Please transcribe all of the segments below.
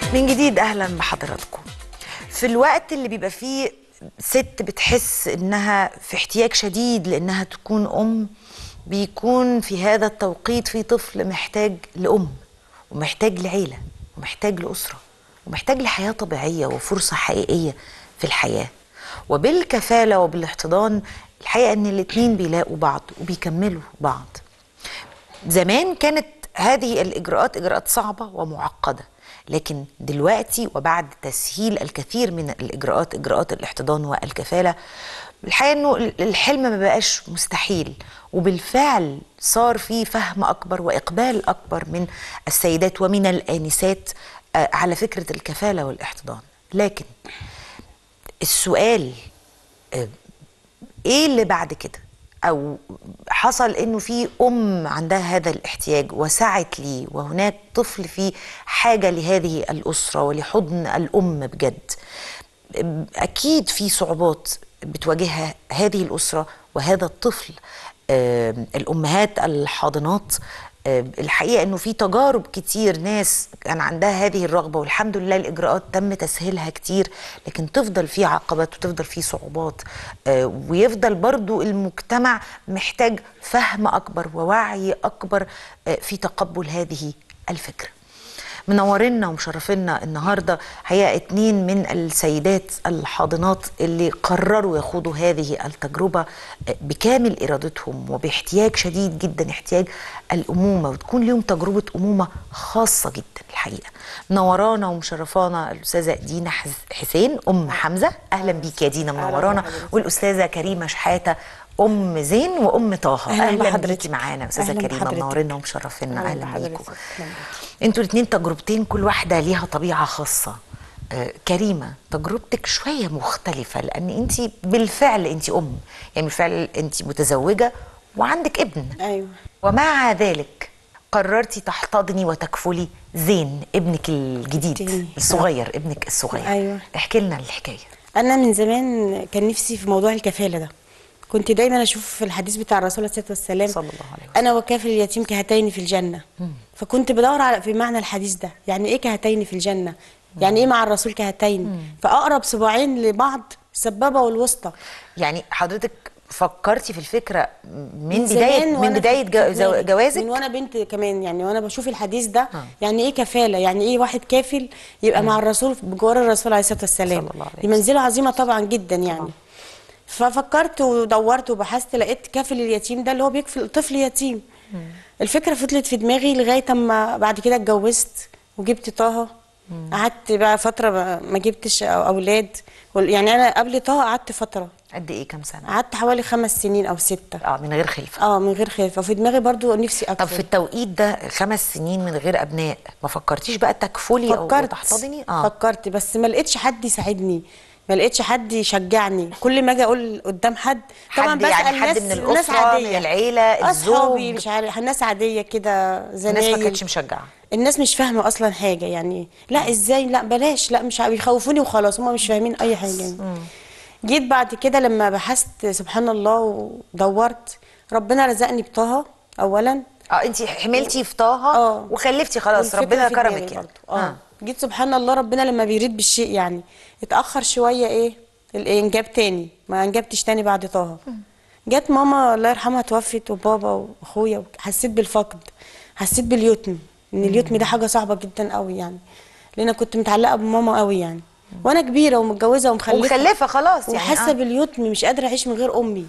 من جديد اهلا بحضراتكم في الوقت اللي بيبقى فيه ست بتحس انها في احتياج شديد لانها تكون ام بيكون في هذا التوقيت في طفل محتاج لام ومحتاج لعيله ومحتاج لاسره ومحتاج لحياه طبيعيه وفرصه حقيقيه في الحياه وبالكفاله وبالاحتضان الحقيقه ان الاتنين بيلاقوا بعض وبيكملوا بعض زمان كانت هذه الإجراءات إجراءات صعبة ومعقدة لكن دلوقتي وبعد تسهيل الكثير من الإجراءات إجراءات الاحتضان والكفالة الحقيقة أنه الحلم ما بقاش مستحيل وبالفعل صار في فهم أكبر وإقبال أكبر من السيدات ومن الآنسات آه، على فكرة الكفالة والاحتضان لكن السؤال آه، ايه اللي بعد كده او حصل انه في ام عندها هذا الاحتياج وسعت ليه وهناك طفل في حاجه لهذه الاسره ولحضن الام بجد اكيد في صعوبات بتواجهها هذه الاسره وهذا الطفل آم، الامهات الحاضنات آم، الحقيقه انه في تجارب كتير ناس كان عندها هذه الرغبه والحمد لله الاجراءات تم تسهيلها كتير لكن تفضل في عقبات وتفضل في صعوبات آه، ويفضل برضو المجتمع محتاج فهم اكبر ووعي اكبر آه، في تقبل هذه الفكره منورنا ومشرفينا النهارده حقيقه اتنين من السيدات الحاضنات اللي قرروا يخوضوا هذه التجربه بكامل ارادتهم وباحتياج شديد جدا احتياج الامومه وتكون لهم تجربه امومه خاصه جدا الحقيقه منورانا ومشرفانا الاستاذه دينا حز- حسين ام حمزه اهلا بيك يا دينا منورانا والاستاذه كريمه شحاته ام زين وام طه أهلاً اهلا بحضرتك. بيكي معانا يا استاذه أهلاً كريمه بحضرتك. منورنا ومشرفينا أهلاً اهلا بحضرتك. بيكم أهلاً بيك. انتوا الاثنين تجربتين كل واحده ليها طبيعه خاصه آه كريمه تجربتك شويه مختلفه لان انت بالفعل انت ام يعني بالفعل انت متزوجه وعندك ابن ايوه ومع ذلك قررتي تحتضني وتكفلي زين ابنك الجديد التاني. الصغير ابنك الصغير أيوة. احكي لنا الحكايه انا من زمان كان نفسي في موضوع الكفاله ده كنت دايما اشوف في الحديث بتاع الرسول عليه الصلاه والسلام صلى الله عليه وسلم. انا وكافل اليتيم كهاتين في الجنه فكنت بدور على في معنى الحديث ده يعني ايه كهاتين في الجنه يعني ايه مع الرسول كهاتين فاقرب صباعين لبعض السبابه والوسطى يعني حضرتك فكرتي في الفكره من, زمان بدايه من وأنا بدايه في جو- زو- دماغي. جوازك من وانا بنت كمان يعني وانا بشوف الحديث ده آه. يعني ايه كفاله يعني ايه واحد كافل يبقى مع الرسول بجوار الرسول عليه الصلاه والسلام صلى الله عليه دي منزله عظيمه طبعا جدا يعني ففكرت ودورت وبحثت لقيت كافل اليتيم ده اللي هو بيكفل طفل يتيم الفكره فضلت في دماغي لغايه اما بعد كده اتجوزت وجبت طه قعدت بقى فتره ما- ما جبتش أو- اولاد وال- يعني انا قبل طه قعدت فتره قد ايه كام سنه قعدت حوالي خمس سنين او سته اه من غير خلفه اه من غير خلفه وفي دماغي برضو نفسي اكفل طب في التوقيت ده خمس سنين من غير ابناء ما فكرتيش بقى تكفلي او فكرت تحتضني اه فكرت بس ما لقيتش حد يساعدني ما لقيتش حد يشجعني كل ما اجي اقول قدام حد طبعا حد بسال يعني حد ناس من ناس الأسرة، عاديه من العيلة، اصحابي الزوج. مش عارف ناس عاديه كده الناس زمايل ما كانتش مشجعه الناس مش فاهمه اصلا حاجه يعني لا ازاي لا بلاش لا مش عارف- بيخوفوني وخلاص هم مش فاهمين اي حاجه يعني. جيت بعد كده لما بحثت سبحان الله ودورت ربنا رزقني بطه اولا اه انت حملتي في طه اه وخلفتي خلاص والفكرة ربنا في دماغي كرمك يعني برضو. اه جيت سبحان الله ربنا لما بيريد بالشيء يعني اتاخر شويه ايه الانجاب تاني ما انجبتش تاني بعد طه جت ماما الله يرحمها توفت وبابا واخويا حسيت بالفقد حسيت باليتم ان اليتم ده حاجه صعبه جدا قوي يعني لان أنا كنت متعلقه بماما قوي يعني وانا كبيره ومتجوزه ومخلفه ومخلفه خلاص يعني وحاسه آه. باليتم مش قادره اعيش من غير امي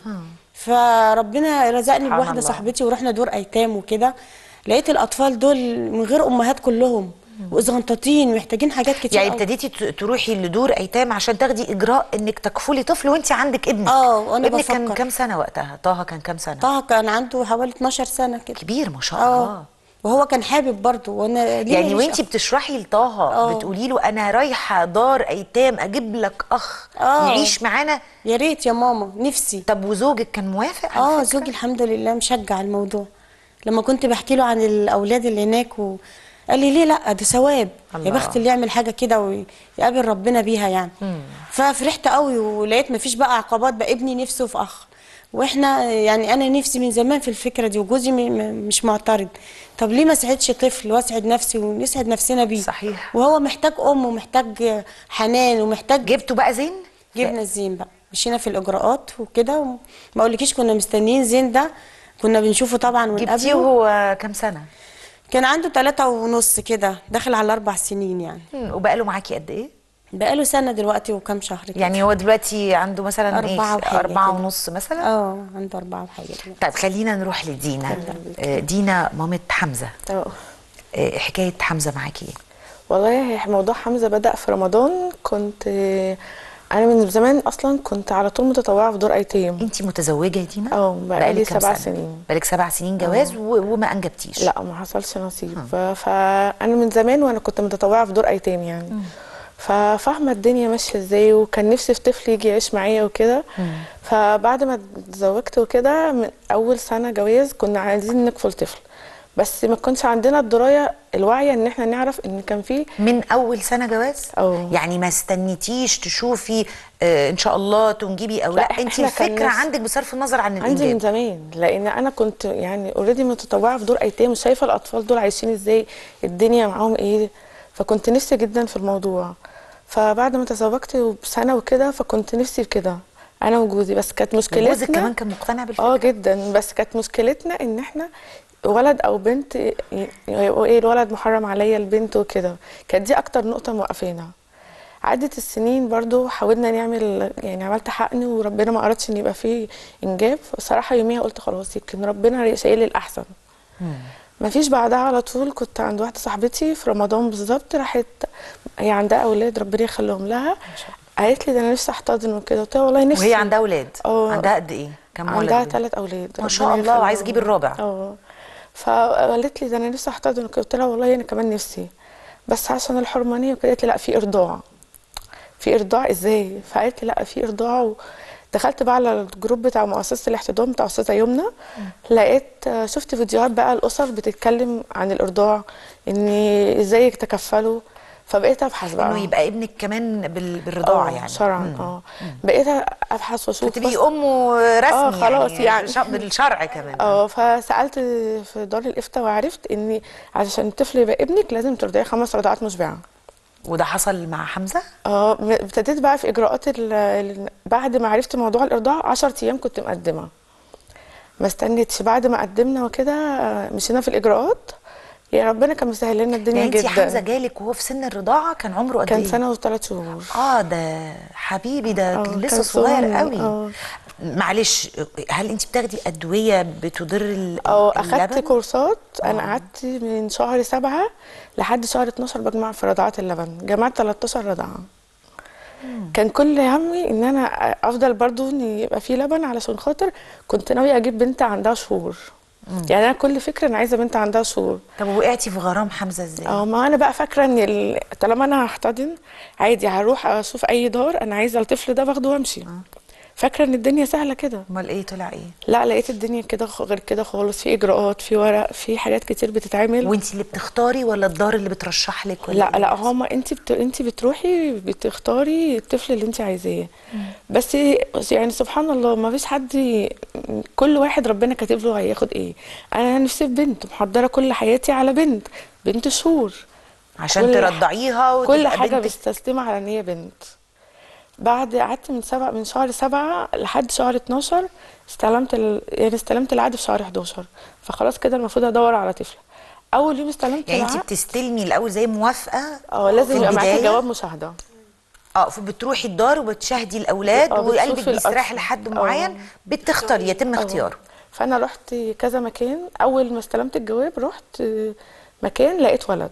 فربنا رزقني سبحان بواحده الله. صاحبتي ورحنا دور ايتام وكده لقيت الاطفال دول من غير امهات كلهم وزغنطاطين محتاجين حاجات كتير يعني أوي. ابتديتي ت- تروحي لدور ايتام عشان تاخدي اجراء انك تكفلي طفل وانت عندك ابنك اه، وأنا ابنك كان بفكر. كام سنه وقتها طه كان كام سنه طه كان عنده حوالي 12 سنه كده كبير ما شاء اه الله وهو كان حابب برضه وانا ليه يعني ماليش وانت أخ؟ بتشرحي لطه اه. بتقولي له انا رايحه دار ايتام اجيب لك اخ اه. يعيش معانا يا ريت يا ماما نفسي طب وزوجك كان موافق على اه الفكرة؟ زوجي الحمد لله مشجع الموضوع لما كنت بحكي له عن الاولاد اللي هناك و... قال لي ليه لا ده ثواب يا الله. بخت اللي يعمل حاجه كده ويقابل ربنا بيها يعني ففرحت قوي ولقيت مفيش بقى عقبات بقى ابني نفسه في اخ واحنا يعني انا نفسي من زمان في الفكره دي وجوزي م- م- مش معترض طب ليه ما ساعدش طفل واسعد نفسي ونسعد نفسنا بيه صحيح. وهو محتاج ام ومحتاج حنان ومحتاج جبتوا بقى زين جبنا الزين بقى مشينا في الاجراءات وكده وما اقولكيش كنا مستنيين زين ده كنا بنشوفه طبعا جبتيه ونقابله وهو كام سنه كان عنده ثلاثة ونص كده داخل على أربع سنين يعني مم، وبقاله معاكي قد ايه بقاله سنة دلوقتي وكام شهر كده يعني هو دلوقتي عنده مثلا أربعة ايه وحاجة أربعة كده. ونص مثلا اه عنده أربعة وحاجة كده طيب خلينا نروح لدينا آه، دينا مامة حمزة اه آه، حكاية حمزة معاكي ايه والله هي موضوع حمزة بدأ في رمضان كنت أنا من زمان أصلا كنت على طول متطوعة في دور أيتام انت متزوجة يا دينا اه، بقالي بقالك كام سبع سنة؟ سنين. بقالك سبع سنين جواز و- وما انجبتيش لا ما حصلش نصيب ف- فأنا من زمان وأنا كنت متطوعة في دور أيتام يعني ففاهمة الدنيا ماشية ازاي وكان نفسي في طفل يجي يعيش معايا وكده فبعد ما اتزوجت وكده من أول سنة جواز كنا عايزين نكفل طفل بس ما كنش عندنا الدراية الواعية ان احنا نعرف ان كان في من اول سنة جواز اه. يعني ما استنيتيش تشوفي آه ان شاء الله تنجبي او لا, لا، انت احنا كان الفكرة نفس- عندك بصرف النظر عن عندي من الانجاب زمان لان انا كنت يعني اوريدي متطوعه في دور ايتام وشايفه الاطفال دول عايشين ازاي الدنيا معاهم ايه فكنت نفسي جدا في الموضوع فبعد ما تزوجت بسنه وكده فكنت نفسي في كده انا وجوزي بس كانت مشكلتنا جوزك كمان كان مقتنع بالفكرة اه جدا بس كانت مشكلتنا ان احنا ولد او بنت ي- يبقوا ايه الولد محرم عليا البنت وكده كانت دي اكتر نقطه موقفانا عدت السنين برضو حاولنا نعمل يعني عملت حقن وربنا ما اردش ان يبقى فيه انجاب صراحه يوميها قلت خلاص يمكن ربنا شايل لي الاحسن ما فيش بعدها على طول كنت عند واحده صاحبتي في رمضان بالظبط راحت هي عندها اولاد ربنا يخليهم لها قالت لي ده انا نفسي احتضن وكده قلت لها والله نفسي وهي عندها اولاد اه. عندها قد ايه كم ولد عندها ولاد؟ ثلاث اولاد ما شاء ربنا الله وعايز يخليهم. تجيب الرابع اه فقالت لي ده انا نفسي احتضن وكده. قلت لها والله انا كمان نفسي بس عشان الحرمانيه وكده قالت لي لا في ارضاع في ارضاع ازاي فقالت لي لا في ارضاع دخلت بقى على الجروب بتاع مؤسسه الاحتضان بتاع استاذه يمنى لقيت آه، شفت فيديوهات بقى الاسر بتتكلم عن الارضاع ان ازاي يتكفلوا فبقيت ابحث بقى انه يبقى ابنك كمان بال- بالرضاعة اه يعني شرعا اه بقيت ابحث واشوف فتبقي بس- امه رسمي اه خلاص يعني. ش- بالشرع كمان اه فسالت في دار الافتاء وعرفت ان علشان الطفل يبقى ابنك لازم ترضعيه خمس رضعات مشبعه وده حصل مع حمزه اه م- ابتديت بقى في اجراءات ال- ال- بعد ما عرفت موضوع الارضاع 10 ايام كنت مقدمه ما استنيتش بعد ما قدمنا وكده آه، مشينا في الاجراءات يا ربنا كان مسهل لنا الدنيا يعني انت جدا حمزه جالك وهو في سن الرضاعه كان عمره قد كان ايه سنه وثلاث شهور اه ده حبيبي ده اه، لسه كان صغير صغنن، قوي اه. معلش هل انت بتاخدي ادويه بتضر ال- اه اخدت اللبن؟ كورسات انا اه. قعدت من شهر سبعة لحد شهر 12 بجمع في رضعات اللبن جمعت 13 رضعه كان كل همي ان انا افضل برضو ان يبقى في لبن علشان خاطر كنت ناويه اجيب بنت عندها شهور يعني انا كل فكره انا عايزه بنت عندها شهور طب وقعتي في غرام حمزه ازاي؟ اه ما انا بقى فاكره ان ال- طالما انا هحتضن عادي هروح اشوف اي دار انا عايزه الطفل ده باخده وامشي فاكره ان الدنيا سهله كده امال ايه طلع ايه؟ لا لقيت الدنيا كده خ- غير كده خالص في اجراءات في ورق في حاجات كتير بتتعمل وانت اللي بتختاري ولا الدار اللي بترشح لك ولا لا إيه لا اللي هما انت بت... انت بتروحي بتختاري الطفل اللي انت عايزاه بس يعني سبحان الله ما فيش حد ي- كل واحد ربنا كاتب له هياخد ايه انا نفسي في بنت محضره كل حياتي على بنت بنت شهور عشان كل- ترضعيها وتبقى كل حاجه بنتك مستسلمه على ان هي بنت بعد قعدت من سبع من شهر سبعة لحد شهر 12 استلمت ال... يعني استلمت العقد في شهر 11 فخلاص كده المفروض ادور على طفل اول يوم استلمت يعني انت العقد بتستلمي الاول زي موافقه اه لازم في يبقى معاكي البداية؟ جواب مشاهده اه فبتروحي الدار وبتشاهدي الاولاد اه، وقلبك بتشوفي بيستريح الأطفال. لحد اه. معين بتختاري يتم اه. اختياره فانا رحت كذا مكان اول ما استلمت الجواب رحت مكان لقيت ولد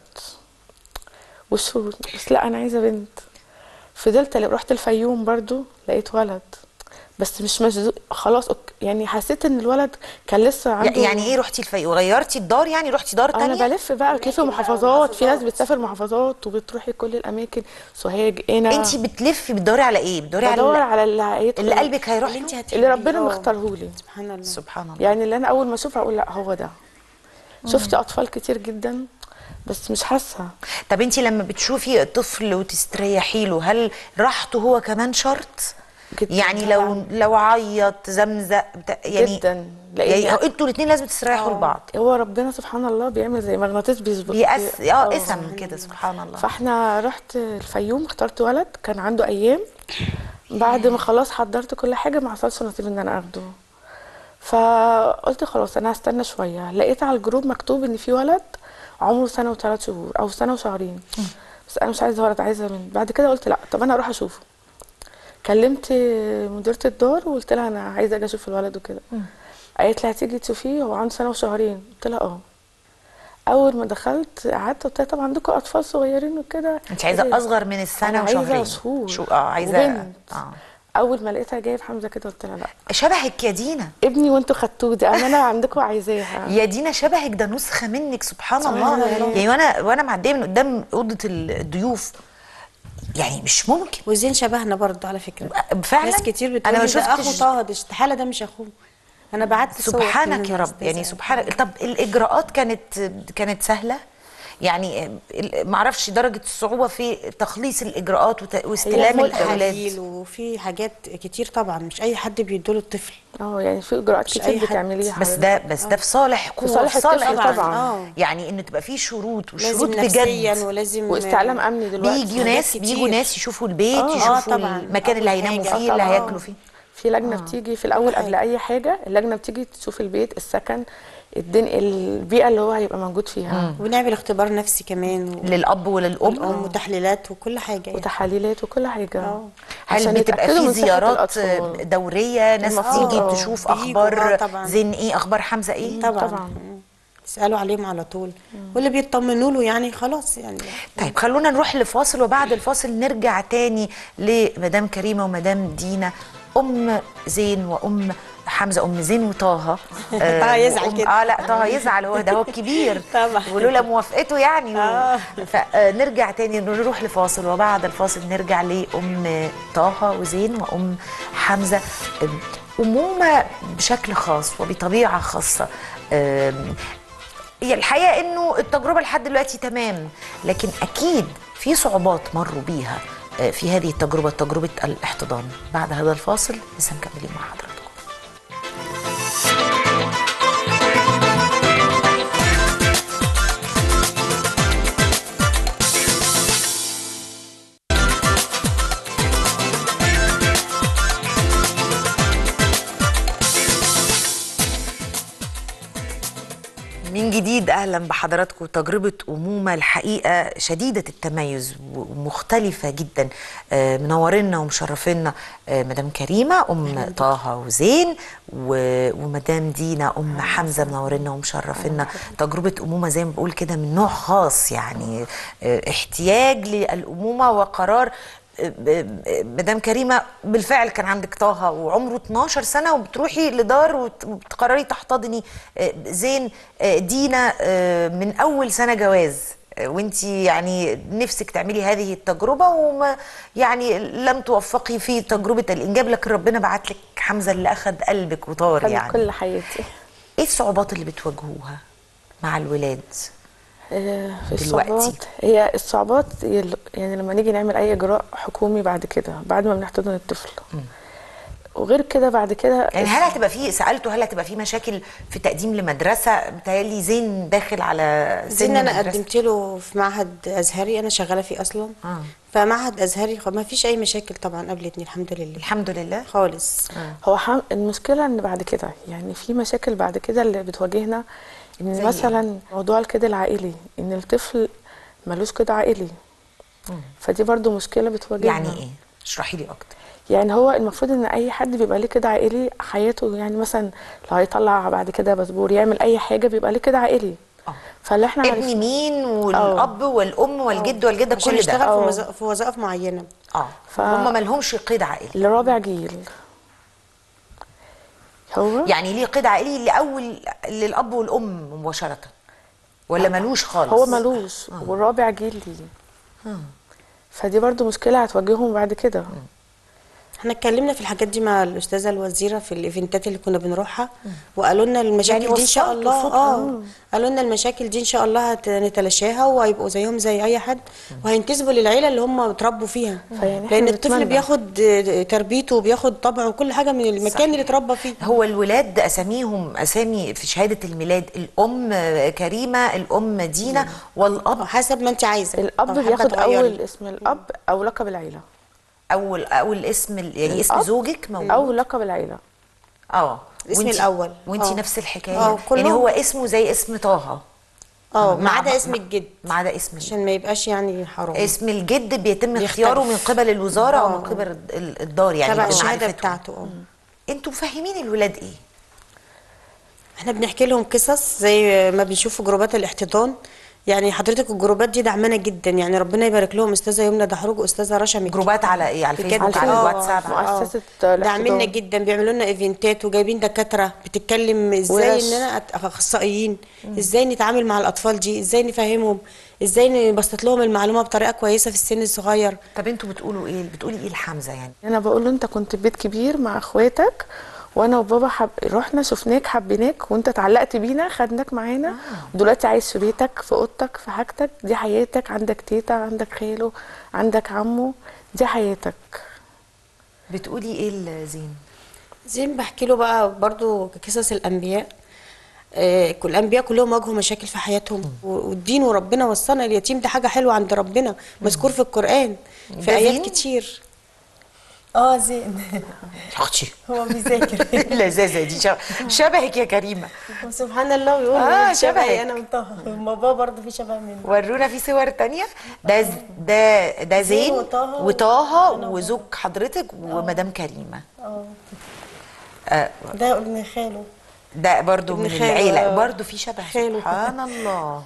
وشهور بس لا انا عايزه بنت فضلت رحت الفيوم برضو لقيت ولد بس مش مجذوب خلاص أوك- يعني حسيت ان الولد كان لسه عنده يعني ايه رحتي الفيوم وغيرتي الدار يعني رحتي دار انا تانية بلف بقى كيف محافظات في ناس بتسافر محافظات وبتروحي كل الاماكن سوهاج هنا انت بتلفي بتدوري على ايه بتدوري بدور على على اللي هيدخل اللي قلبك هيروح اللي انت له؟ هتحبيه اللي ربنا اه. مختاره لي سبحان الله سبحان الله يعني اللي انا اول ما اشوفه اقول لا هو ده شفت اطفال كتير جدا بس مش حاسه طب انت لما بتشوفي طفل وتستريحي له هل راحته هو كمان شرط جداً يعني لو طبعاً. لو عيط زمزق بتا- يعني جداً. لأن- يعني هو انتوا الاثنين لازم تستريحوا لبعض هو ربنا سبحان الله بيعمل زي مغناطيس بيظبط بيأس بي- اه اسم كده سبحان الله فاحنا رحت الفيوم اخترت ولد كان عنده ايام بعد ما خلاص حضرت كل حاجه ما حصلش نصيب ان انا اخده فقلت خلاص انا هستنى شويه لقيت على الجروب مكتوب ان في ولد عمره سنه وثلاث شهور او سنه وشهرين بس انا مش عايزه ولد عايزه من بعد كده قلت لا طب انا اروح اشوفه كلمت مديره الدار وقلت لها انا عايزه اجي اشوف الولد وكده قالت لي هتيجي تشوفيه هو عنده سنه وشهرين قلت لها اه اول ما دخلت قعدت قلت لها طب عندكم اطفال صغيرين وكده انت عايزه قالت لي اصغر من السنه أنا وشهرين عايزه شهور شو اه عايزه وبنت. اه اول ما لقيتها جايب حمزه كده قلت لها لا شبهك يا دينا ابني وانتوا خدتوه دي انا انا عندكم عايزاها يا دينا شبهك ده نسخه منك سبحان سبحان الله الله. يعني وانا وانا معديه من قدام اوضه الضيوف يعني مش ممكن وزين شبهنا برضه على فكره فعلا ناس كتير بتقول انا ما لي ده اخو شفتش طه ده استحاله ده مش اخوه انا بعت صور سبحانك من يا رب الأستاذة. يعني سبحانك طب الاجراءات كانت كانت سهله يعني ال- معرفش درجه الصعوبه في تخليص الاجراءات وت- واستلام هي الاولاد تحاليل وفي حاجات كتير طبعا مش اي حد بيدوله الطفل اه يعني في اجراءات مش كتير أي حد. بتعمليها بس ده بس ده في صالح قوه صالح في صالح الطفل الطفل. طبعاً. آه. يعني ان تبقى في شروط وشروط لازم نفسيا بجد ولازم واستعلام امني دلوقتي بيجوا حاجات ناس كتير. بيجوا ناس يشوفوا البيت آه. يشوفوا آه طبعاً. المكان اللي أول هيناموا حاجة. فيه اللي طبعاً. هياكلوا فيه في لجنه بتيجي في الاول قبل اي حاجه اللجنه بتيجي تشوف البيت السكن الدن البيئه اللي هو هيبقى موجود فيها ونعمل اختبار نفسي كمان و- للاب وللام والام وتحليلات وكل حاجه يعني. وتحاليلات وكل حاجه آه. هل عشان بتبقى يتأكدوا في من صحة زيارات الأطفال. دوريه ناس المفروض تيجي آه. تشوف بيجوا، اخبار آه طبعاً. زين ايه اخبار حمزه ايه طبعا, طبعاً. مم. يسالوا عليهم على طول واللي بيطمنوا له يعني خلاص يعني طيب خلونا نروح لفاصل وبعد الفاصل نرجع تاني لمدام كريمه ومدام دينا ام زين وام حمزه ام زين وطه آه، طه يزعل وأم- كده. اه لا طه يزعل هو ده هو الكبير طبعا. ولولا موافقته يعني آه. فنرجع تاني نروح لفاصل وبعد الفاصل نرجع لام طه وزين وام حمزه آم، امومه بشكل خاص وبطبيعه خاصه آم، هي الحقيقه انه التجربه لحد دلوقتي تمام لكن اكيد في صعوبات مروا بيها آه، في هذه التجربه تجربه الاحتضان بعد هذا الفاصل لسه مكملين مع حضراتكم من جديد اهلا بحضراتكم تجربه امومه الحقيقه شديده التميز ومختلفه جدا آه، منورنا ومشرفينا آه، مدام كريمه ام طه وزين و- ومدام دينا ام حمزه منورنا ومشرفينا تجربه امومه زي ما بقول كده من نوع خاص يعني آه، احتياج للامومه وقرار مدام كريمه بالفعل كان عندك طه وعمره 12 سنه وبتروحي لدار وت- وبتقرري تحتضني آه، زين آه، دينا آه، من اول سنه جواز وانت يعني نفسك تعملي هذه التجربه وما يعني لم توفقي في تجربه الانجاب لكن ربنا بعت لك حمزه اللي اخذ قلبك وطار خدت يعني كل حياتي ايه الصعوبات اللي بتواجهوها مع الولاد آه، في دلوقتي. الصعوبات هي الصعوبات يل- يعني لما نيجي نعمل اي اجراء حكومي بعد كده بعد ما بنحتضن الطفل وغير كده بعد كده يعني هل هتبقى في سالته هل هتبقى في مشاكل في تقديم لمدرسه بتهيألي زين داخل على سن زين انا مدرسة؟ قدمت له في معهد ازهري انا شغاله فيه اصلا آه. فمعهد ازهري خ- ما فيش اي مشاكل طبعا قابلتني الحمد لله الحمد لله خالص هو حم... المشكله ان بعد كده يعني في مشاكل بعد كده اللي بتواجهنا ان زي مثلا موضوع الكيد العائلي ان الطفل ملوش كيد عائلي فدي برضو مشكله بتواجهنا يعني ايه اشرحي لي اكتر يعني هو المفروض ان اي حد بيبقى ليه كده عائلي حياته يعني مثلا لو هيطلع بعد كده باسبور يعمل اي حاجه بيبقى ليه كده عائلي آه. فاللي احنا ابن عارفين مين والاب والام والجد والجده عشان كل يشتغل ده في, آه. وظائف في وظائف معينه اه ف- هم ما لهمش قيد عائلي لرابع جيل هو يعني ليه قيد عائلي لاول للاب والام مباشره ولا ملوش خالص هو ملوش والرابع جيل ليه فدي برضو مشكله هتواجههم بعد كده احنا اتكلمنا في الحاجات دي مع الاستاذه الوزيره في الايفنتات اللي كنا بنروحها وقالوا لنا المشاكل يعني دي ان شاء وصلتوا الله صوت- اه قالوا لنا المشاكل دي ان شاء الله هنتلاشاها وهيبقوا زيهم زي اي حد وهينتسبوا للعيله اللي هم اتربوا فيها فيعني إحنا لان الطفل بنتمنى. بياخد آه، تربيته وبياخد طبعه وكل حاجه من المكان صحيح. اللي اتربى فيه هو الولاد اساميهم اسامي في شهاده الميلاد الام كريمه الام دينا والاب اه حسب ما انت عايزه الاب أو حابة بياخد تغيري. اول اسم الاب او لقب العيله اول اول اسم ال- يعني اسم الأب زوجك موجود او لقب العيله اه الاسم وانتي- الأول. وانتي آه. نفس الحكايه آه، كلهم. يعني هو اسمه زي اسم طه اه ما مع- عدا مع- اسم الجد ما عدا اسم الجد عشان ما يبقاش يعني حرام اسم الجد بيتم بيختلف. اختياره من قبل الوزاره او آه. من قبل ال- الدار يعني تبع الشهاده بمعرفتهم. بتاعته اه انتوا مفهمين الولاد ايه احنا بنحكي لهم قصص زي ما بنشوف في جروبات الاحتضان يعني حضرتك الجروبات دي دعمنا جدا يعني ربنا يبارك لهم استاذه يمنى دحروج واستاذه رشا مكي جروبات على ايه على بجد. الفيسبوك على آه، الواتساب آه. مؤسسة الاحتضان. داعميننا جدا بيعملوا لنا ايفنتات وجايبين دكاتره بتتكلم ازاي ورش. اننا أت- اخصائيين ازاي نتعامل مع الاطفال دي ازاي نفهمهم ازاي نبسط لهم المعلومه بطريقه كويسه في السن الصغير طب انتوا بتقولوا ايه بتقولي ايه لحمزه يعني انا بقول له انت كنت في بيت كبير مع اخواتك وانا وبابا حب... رحنا شفناك حبيناك وانت اتعلقت بينا خدناك معانا ودلوقتي عايش في بيتك في اوضتك في حاجتك دي حياتك عندك تيتا عندك خاله عندك عمو دي حياتك بتقولي ايه لزين زي ما بحكي له بقى برضو قصص الانبياء آه، كل الانبياء كلهم واجهوا مشاكل في حياتهم و- والدين وربنا وصانا اليتيم ده حاجه حلوه عند ربنا مذكور في القران ده في ايات زين؟ كتير اه زين اختي هو بيذاكر اللذاذه دي شب- شبهك يا كريمه سبحان الله بيقول آه، آه شبهك. شبهي انا وطه بابا برضه في شبه منه ورونا في صور تانية ده ز- ده ده زين زين وطه وطه وأنا وزوج حضرتك ومدام كريمه اه آه، ده ابن خاله ده برضو ابن من خاله، العيله آه. برضو في شبه خاله. سبحان الله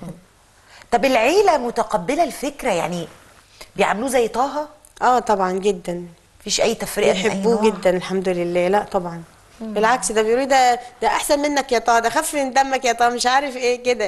طب العيله متقبله الفكره يعني بيعاملوه زي طه اه طبعا جدا مفيش اي تفرقه من أي بيحبوه نوع؟ جدا الحمد لله لا طبعا بالعكس ده بيقولوا ده ده احسن منك يا طه ده خف من دمك يا طه مش عارف ايه كده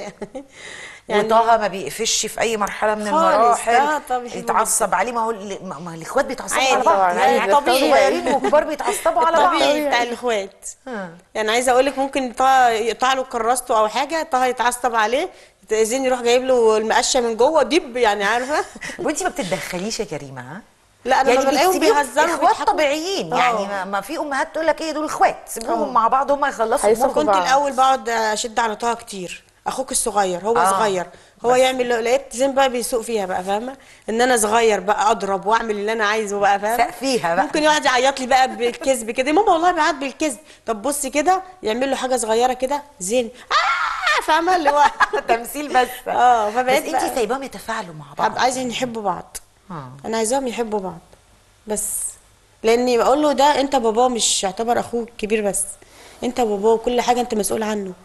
يعني وطه ما بيقفش في اي مرحله من خالص، المراحل لا، طه بيحبه يتعصب عليه ما هو ال- ما ما الاخوات بيتعصبوا عادي على بعض طبعاً، يعني عادي، طبيعي. صغيرين وكبار بيتعصبوا على بعض الطبيعي بتاع الاخوات يعني عايزه اقول لك ممكن طه يقطع له كراسته او حاجه طه يتعصب عليه زين يروح جايب له المقشه من جوه دب يعني عارفه وانت ما بتتدخليش يا كريمه ها لا انا يعني لما بلاقيهم بتسيبيهم بيهزروا اخوات وبيضحكوا. طبيعيين آه. يعني ما, ما في امهات تقول لك ايه دول اخوات سيبوهم مع بعض هم يخلصوا هيصفوا أمورهم. كنت بعض. الاول بقعد اشد على طه كتير اخوك الصغير هو آه. آه. صغير هو يعمل لقيت زين بقى بيسوق فيها بقى فاهمه ان انا صغير بقى اضرب واعمل اللي انا عايزه بقى فاهمه سقفيها بقى. ممكن يقعد يعيط لي بقى بالكذب كده يا ماما والله بعت بالكذب طب بصي كده يعمل له حاجه صغيره كده زين اه فاهمه اللي هو تمثيل بس اه بس فبقيت انت بقى سايباهم يتفاعلوا مع بعض هبقى عايزه يحبوا بعض آه. انا عايزاهم يحبوا بعض بس لاني بقول له ده انت باباه مش يعتبر اخوك كبير بس انت باباه وكل حاجه انت مسؤول عنه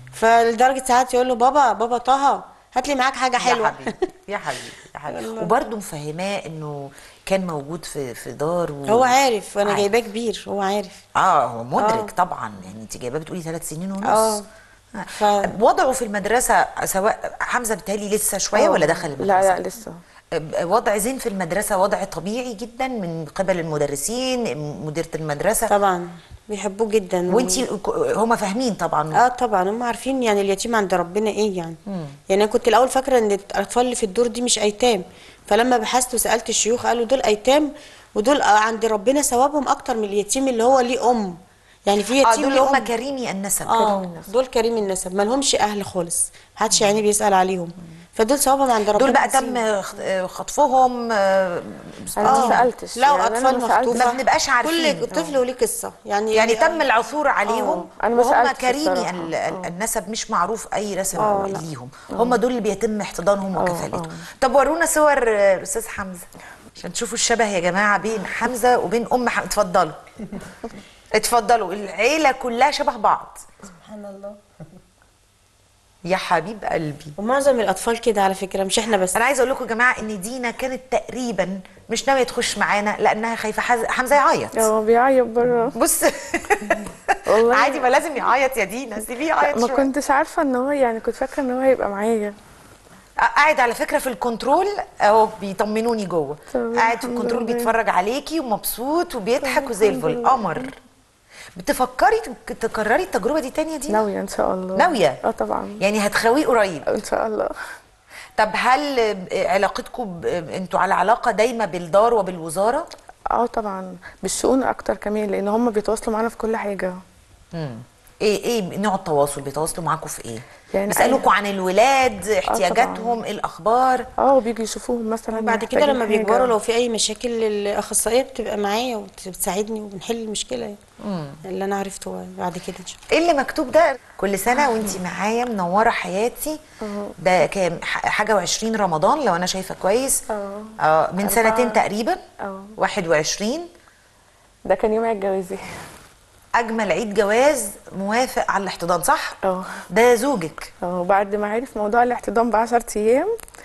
فلدرجه ساعات يقول له بابا بابا طه هات لي معاك حاجه يا حلوه حبيبي يا حبيبي يا حبيبي وبرضه مفهماه انه كان موجود في في دار و... هو عارف وانا عارف. جايباه كبير هو عارف اه هو مدرك آه. طبعا يعني انت جايباه بتقولي ثلاث سنين ونص آه. آه. ف- وضعه في المدرسه سواء حمزه بتهيألي لسه شويه آه. ولا دخل المدرسه؟ لا لا لسه وضع زين في المدرسه وضع طبيعي جدا من قبل المدرسين مديره المدرسه طبعا بيحبوه جدا وانتي هما فاهمين طبعا اه طبعا هم عارفين يعني اليتيم عند ربنا ايه يعني يعني انا كنت الاول فاكره ان الاطفال اللي في الدور دي مش ايتام فلما بحثت وسالت الشيوخ قالوا دول ايتام ودول عند ربنا ثوابهم اكتر من اليتيم اللي هو ليه ام يعني في اه يتيم دول ليه اللي هم أم. كريمي النسب اه دول كريم النسب ما لهمش اهل خالص محدش يعني بيسال عليهم فدول ثوابهم عند ربنا دول بقى عظيم. تم خط- خطفهم آه، انا آه. ما سالتش لو يعني أنا اطفال ما سألتش. مخطوفه ما بنبقاش عارفين. كل طفل وليه قصه يعني يعني تم العثور عليهم أنا ما وهم سألتش كريمي الصراحة. ال- ال- آه. النسب مش معروف اي نسب آه، لا. ليهم هم دول اللي بيتم احتضانهم آه، وكفالتهم آه. طب ورونا صور آه، الاستاذ حمزه عشان تشوفوا الشبه يا جماعه بين حمزه وبين ام حمزه اتفضلوا اتفضلوا العيله كلها شبه بعض سبحان الله يا حبيب قلبي ومعظم الاطفال كده على فكره مش احنا بس انا عايزه اقول لكم يا جماعه ان دينا كانت تقريبا مش ناويه تخش معانا لانها خايفه حز- حمزه يعيط هو بيعيط بره بص والله. عادي ما لازم يعيط يا دينا سيبيه يعيط ما شويه كنتش عارفه ان هو يعني كنت فاكره ان هو هيبقى معايا قاعد على فكره في الكنترول اهو بيطمنوني جوه تمام، قاعد في الحمد الكنترول لله. بيتفرج عليكي ومبسوط وبيضحك وزي الحمد الفل لله. قمر بتفكري تكرري التجربه دي تانية دي ناويه ان شاء الله ناويه اه طبعا يعني هتخويه قريب ان شاء الله طب هل علاقتكم ب- انتوا على علاقه دايمه بالدار وبالوزاره اه طبعا بالشؤون اكتر كمان لان هم بيتواصلوا معانا في كل حاجه مم. ايه ايه نوع التواصل بيتواصلوا معاكم في ايه يعني بيسالوكوا أي- عن الولاد احتياجاتهم ايه الاخبار اه وبيجوا يشوفوهم مثلا وبعد كده محتاجين لما حاجة. بيكبروا لو في اي مشاكل الاخصائيه بتبقى معايا وبتساعدني وبنحل المشكله يعني اللي انا عرفته بعد كده ان شاء الله ايه اللي مكتوب ده كل سنه وانت معايا منوره حياتي ده كام ح- حاجه وعشرين رمضان لو انا شايفه كويس اه. اه من أربعة. سنتين تقريبا اه. 21 ده كان يوم عيد جوازي اجمل عيد جواز موافق على الاحتضان صح اه ده زوجك اه وبعد ما عرف موضوع الاحتضان ب 10 ايام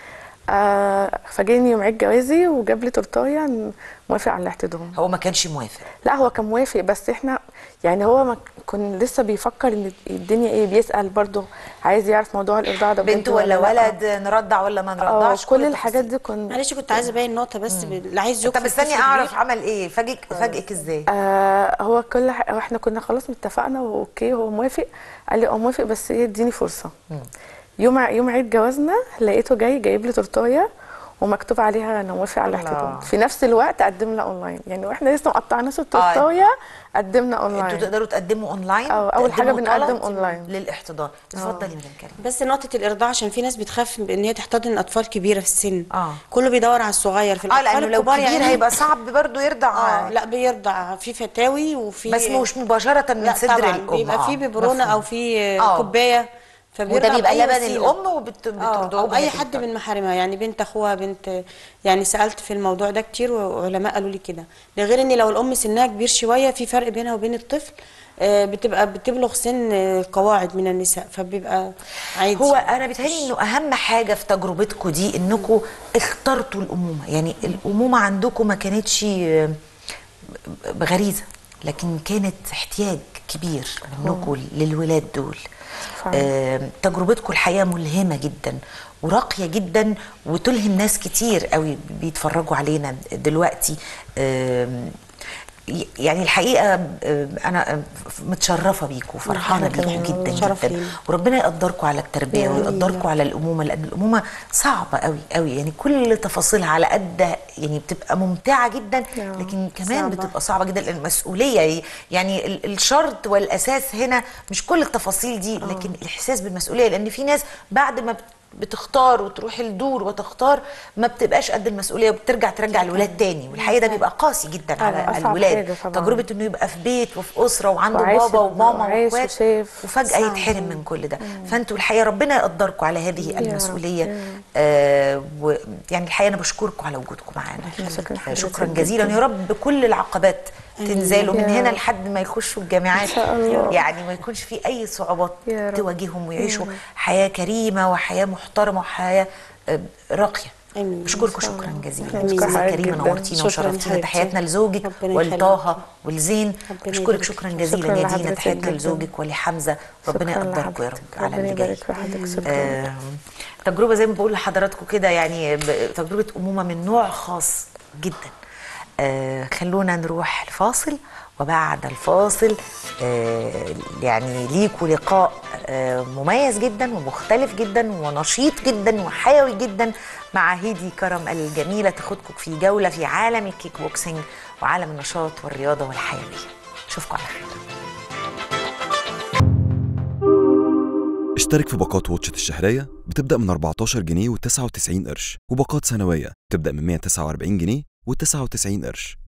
آه فجاني يوم عيد جوازي وجاب لي تورتايه إن موافق على الاحتضان هو ما كانش موافق لا هو كان موافق بس احنا يعني هو ما كان لسه بيفكر ان الدنيا ايه بيسأل برضه عايز يعرف موضوع الارضاع ده بنت ولا لأ. ولد نرضع ولا ما اه نرضعش كل الحاجات دي كن معلش كنت عايزه ابين نقطه بس اللي عايز طب يكفي استني طفل اعرف كبير. عمل ايه فاجئك فاجئك ازاي آه هو كل ح... هو احنا كنا خلاص اتفقنا واوكي هو موافق قال لي اه موافق بس ايه اديني فرصه يوم ع- يوم عيد جوازنا لقيته جاي جايب لي تورتايه ومكتوب عليها انا موافق على الله. الاحتضان في نفس الوقت قدمنا اونلاين يعني واحنا لسه ما قطعناش التورتايه قدمنا اونلاين انتوا تقدروا تقدموا اونلاين اه، أول حاجة تقدموا بنقدم طلب اونلاين. للاحتضان اتفضلي مدام كريم بس نقطه الارضاع عشان في ناس بتخاف ان هي تحتضن اطفال كبيره في السن اه. كله بيدور على الصغير في اه الاطفال لانه لو الكبار كبير يعني هيبقى صعب برضه يرضع اه لا بيرضع في فتاوي وفي بس مش مباشره من لا صدر طبعا الام بيبقى اه، في ببرونه او مفهوم. في اه. كوبايه فبيرضع وده بيبقى بأي لبن وسيلة. الام اه وبترضعوه او اي بهذه حد الطريقة. من محارمها يعني بنت اخوها بنت يعني سالت في الموضوع ده كتير وعلماء قالوا لي كده ده غير ان لو الام سنها كبير شويه في فرق بينها وبين الطفل آه، بتبقى بتبلغ سن آه، القواعد من النساء فبيبقى عادي هو انا بيتهيألي انه اهم حاجه في تجربتكم دي انكم اخترتوا الامومه يعني الامومه عندكم ما كانتش آه، بغريزه لكن كانت احتياج كبير منكم للولاد دول فعلا. آه، تجربتكم الحقيقه ملهمه جدا وراقيه جدا وتلهم ناس كتير قوي بيتفرجوا علينا دلوقتي آم، ي- يعني الحقيقه آه، انا آه، متشرفه بيكم وفرحانه إحنا بيكم كمان. جدا شرف جدا لينا. وربنا يقدركم على التربيه يا رب. ويقدركم على الامومه لان الامومه صعبه قوي قوي يعني كل تفاصيلها على قد يعني بتبقى ممتعه جدا يا. لكن كمان صعبة. بتبقى صعبه جدا لان المسؤوليه يعني ال- الشرط والاساس هنا مش كل التفاصيل دي لكن الاحساس بالمسؤوليه لان في ناس بعد ما بت- بتختار وتروح الدور وتختار ما بتبقاش قد المسؤوليه وبترجع ترجع الولاد تاني والحقيقه ده بيبقى قاسي جدا على أصعب الولاد حاجة طبعاً. تجربه انه يبقى في بيت وفي اسره وعنده وعايش بابا وماما وعايش واخوات وشاف. وفجاه صعب. يتحرم من كل ده فانتوا الحقيقه ربنا يقدركم على هذه رب، المسؤوليه يا رب. آه ويعني الحقيقه انا بشكركم على وجودكم معانا شكراً آه، حضرتك شكرا جداً. جزيلا يا رب كل العقبات تنزلوا من يا هنا رب. لحد ما يخشوا الجامعات إن شاء الله. يعني ما يكونش في اي صعوبات يا رب. تواجههم ويعيشوا حياه كريمه وحياه محترمه وحياه آه، راقيه آمين. بشكركم إن شاء شكرا الله. جزيلا آمين. استاذه شكراً كريمه جداً. نورتينا شكراً وشرفتينا حبيبتي. تحياتنا لزوجك ربنا ولطه يخليك. ولزين ربنا بشكرك يبارك شكرا فيك. جزيلا شكراً يا دينا لحضرتك تحياتنا جداً. لزوجك ولحمزه ربنا شكراً يقدركم يا رب لحضرتك. على ربنا اللي جاي يبارك في حضرتك شكرا آه، تجربة زي ما بقول لحضراتكم كده يعني ب- تجربة أمومة من نوع خاص جدا آه، خلونا نروح الفاصل وبعد الفاصل آه، يعني ليكوا لقاء آه، مميز جدا ومختلف جدا ونشيط جدا وحيوي جدا مع هيدي كرم الجميلة تاخدكم في جولة في عالم الكيك بوكسينج وعالم النشاط والرياضة والحيوية أشوفكم على خير اشترك في باقات واتشت الشهرية بتبدأ من 14 جنيه و99 قرش وباقات سنوية تبدأ من 149 جنيه و99 قرش